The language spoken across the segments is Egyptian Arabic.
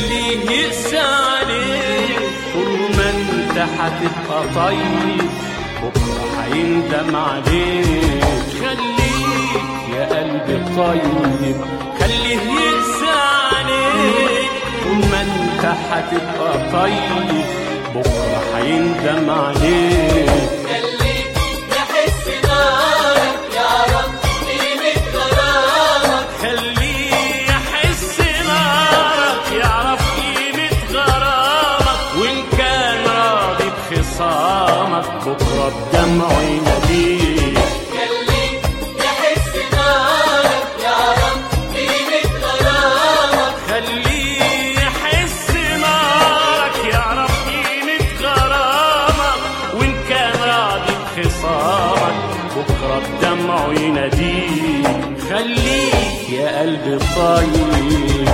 خليه يقسى عليك طول ما انت هتبقى طيب بكره هيندم عليك خليك يا قلبي طيب خليه يقسى عليك طول ما انت هتبقى طيب بكره هيندم عليك خليك يحس نارك يعرف قيمة غرامك خليه يحس نارك يعرف قيمة غرامك وإن كان راضي بخصامك بكرة بدمعه يناديك خليك يحس نارك يعرف قيمة غرامك خليه يحس نارك يعرف قيمة غرامك وإن كان راضي بخصامك بكرة بدمعه يناديك خليك يا قلبي طيب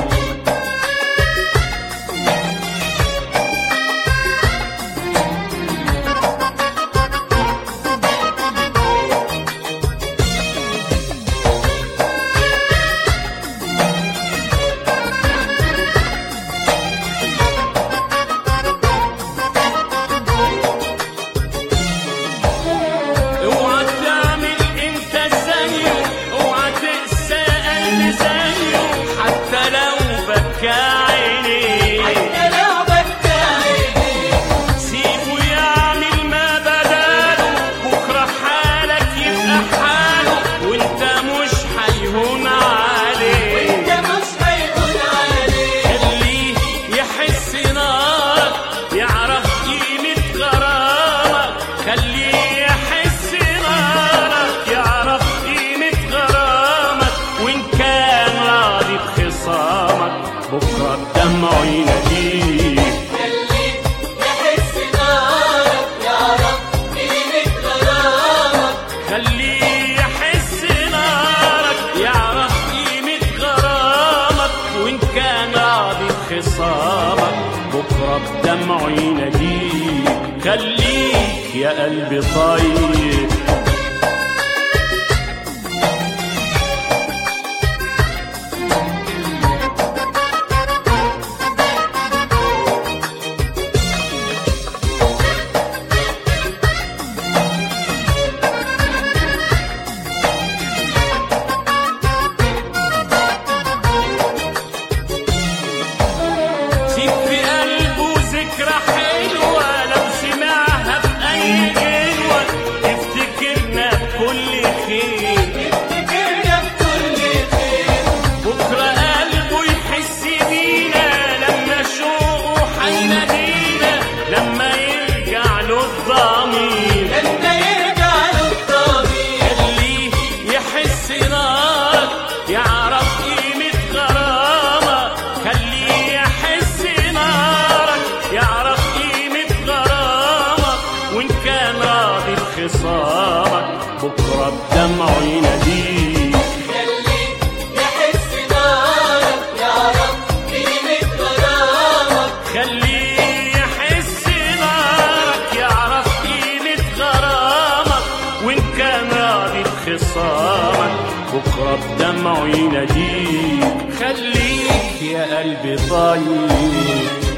اوعى تعمل انت زيه اوعى تقسى قلبي زيه حتى لو بكى عينيه حتى لو بكى عينيك سيبه يعمل ما بداله بكره حالك يبقى حاله وانت مش هيهون عليه انت مش هيكون عليك خليه يحس نارك يعرف قيمة غرامك خليه يحس نارك يعرف قيمة غرامك وإن كان راضي بخصامك بكرة بدمعه يناديك خليك يحس نارك يعرف قيمة غرامك خليه يحس نارك يعرف قيمة غرامك وإن كان راضي بخصامك بكرة بدمعه يناديك خليك يا قلبي طيب سيب في قلبه ذكرى حلوة لو سمعها بأي جنوة تفتكرنا بكل خير افتكرنا بكل خير بكرة قلبه يحس بينا لما شوقه هينادينا لما يرجع له الضمير لما يرجع له الطبيب خليه يحس نار يعرف قيمة غرامة خليه يحس نارك يعرف قيمة غرامة وإن كان راضي بخصامك بكرة بدمعه يناديك خليك يحس نارك يعرف قيمة غرامك خليه يحس نارك يعرف قيمة غرامك وإن كان راضي بخصامك بكرة بدمعه يناديك خليك يا قلبي طيب